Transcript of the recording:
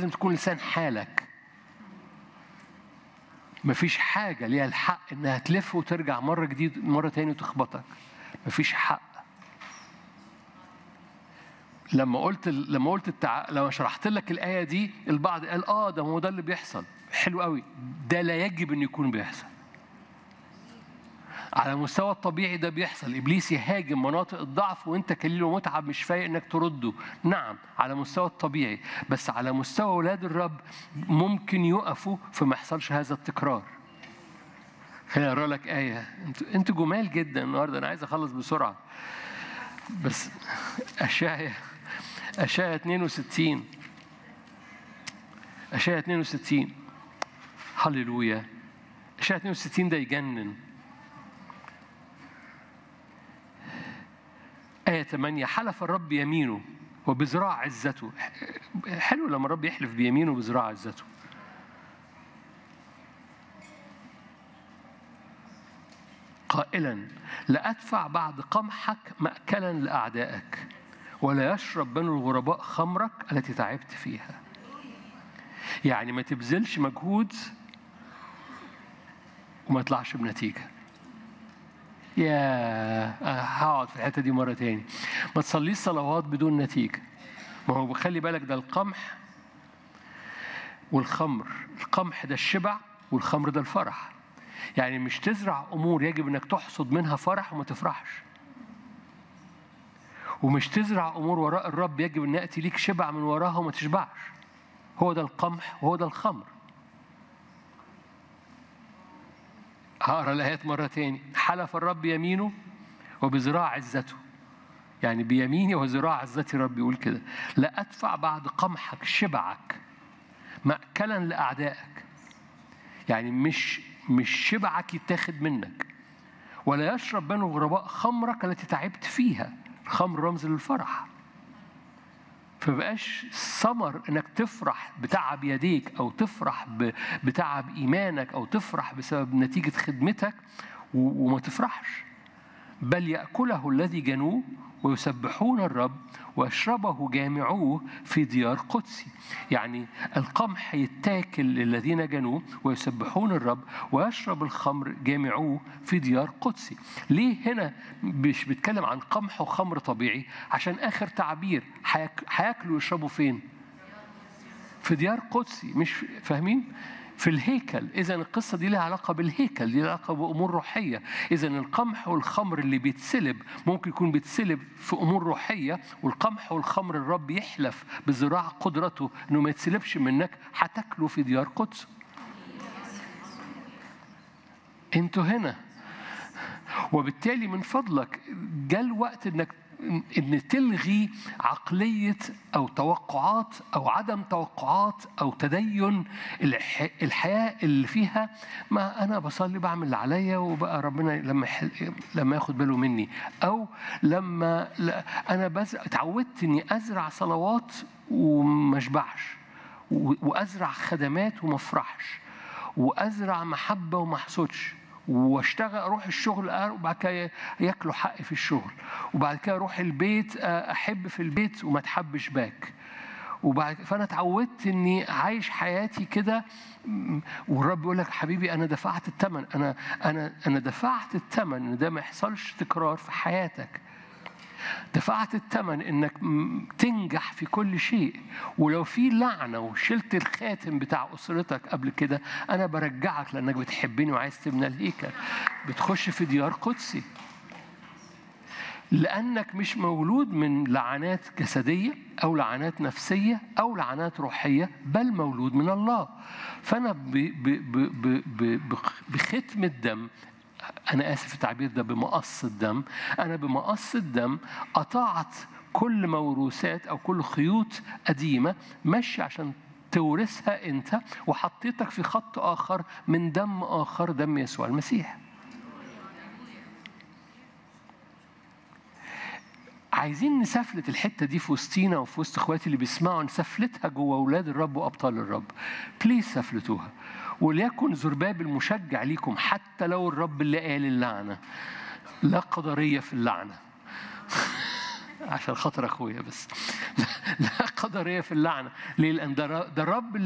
لازم تكون لسان حالك مفيش حاجة ليها الحق إنها تلف وترجع مرة جديد مرة تاني وتخبطك مفيش حق لما قلت لما قلت التع... لما شرحت لك الآية دي البعض قال آه ده هو ده اللي بيحصل حلو قوي ده لا يجب إنه يكون بيحصل على المستوى الطبيعي ده بيحصل ابليس يهاجم مناطق الضعف وانت كليل ومتعب مش فايق انك ترده نعم على المستوى الطبيعي بس على مستوى اولاد الرب ممكن يقفوا فما يحصلش هذا التكرار خليني اقرا لك ايه انتوا انتوا جمال جدا النهارده انا عايز اخلص بسرعه بس اشعيا اشعيا 62 اشعيا 62 هللويا اشعيا 62 ده يجنن آية 8 حلف الرب يمينه وبذراع عزته حلو لما الرب يحلف بيمينه وبذراع عزته قائلا لأدفع بعد قمحك مأكلا لأعدائك ولا يشرب بنو الغرباء خمرك التي تعبت فيها يعني ما تبذلش مجهود وما يطلعش بنتيجه يا هقعد في الحته دي مره تاني ما تصليش صلوات بدون نتيجه ما هو خلي بالك ده القمح والخمر القمح ده الشبع والخمر ده الفرح يعني مش تزرع امور يجب انك تحصد منها فرح وما تفرحش ومش تزرع امور وراء الرب يجب ان ياتي ليك شبع من وراها وما تشبعش هو ده القمح وهو ده الخمر هقرا الايات مره تاني حلف الرب يمينه وبذراع عزته يعني بيميني وذراع عزتي رب يقول كده لا ادفع بعد قمحك شبعك مأكلا لاعدائك يعني مش مش شبعك يتاخد منك ولا يشرب بنو الغرباء خمرك التي تعبت فيها الخمر رمز للفرح فبقاش ثمر انك تفرح بتعب يديك او تفرح بتعب ايمانك او تفرح بسبب نتيجه خدمتك وما تفرحش بل ياكله الذي جنوه ويسبحون الرب ويشربه جامعوه في ديار قدسي يعني القمح يتاكل للذين جنوه ويسبحون الرب ويشرب الخمر جامعوه في ديار قدسي ليه هنا مش بيتكلم عن قمح وخمر طبيعي عشان آخر تعبير هياكلوا ويشربوا فين في ديار قدسي مش فاهمين في الهيكل إذا القصة دي لها علاقة بالهيكل دي لها علاقة بأمور روحية إذا القمح والخمر اللي بيتسلب ممكن يكون بيتسلب في أمور روحية والقمح والخمر الرب يحلف بذراع قدرته إنه ما يتسلبش منك هتاكله في ديار قدس انتوا هنا وبالتالي من فضلك جاء الوقت انك ان تلغي عقليه او توقعات او عدم توقعات او تدين الحياه اللي فيها ما انا بصلي بعمل اللي عليا وبقى ربنا لما لما ياخد باله مني او لما انا بزرع اتعودت اني ازرع صلوات وما اشبعش وازرع خدمات وما افرحش وازرع محبه وما احصدش واشتغل اروح الشغل وبعد كده ياكلوا حقي في الشغل وبعد كده اروح البيت احب في البيت وما اتحبش باك وبعد فانا اتعودت اني عايش حياتي كده والرب يقول لك حبيبي انا دفعت الثمن انا انا انا دفعت الثمن ان ده ما يحصلش تكرار في حياتك دفعت الثمن انك تنجح في كل شيء ولو في لعنه وشلت الخاتم بتاع اسرتك قبل كده انا برجعك لانك بتحبني وعايز تبنى الهيكل بتخش في ديار قدسي لانك مش مولود من لعنات جسديه او لعنات نفسيه او لعنات روحيه بل مولود من الله فانا بختم الدم أنا آسف التعبير ده بمقص الدم أنا بمقص الدم قطعت كل موروثات أو كل خيوط قديمة ماشية عشان تورثها أنت وحطيتك في خط آخر من دم آخر دم يسوع المسيح عايزين نسفلت الحته دي في وسطينا وفي وسط اخواتي اللي بيسمعوا نسفلتها جوه اولاد الرب وابطال الرب بليز سفلتوها وليكن زرباب المشجع ليكم حتى لو الرب اللي قال اللعنه لا قدريه في اللعنه عشان خاطر اخويا بس لا قدريه في اللعنه ليه لان ده ده الرب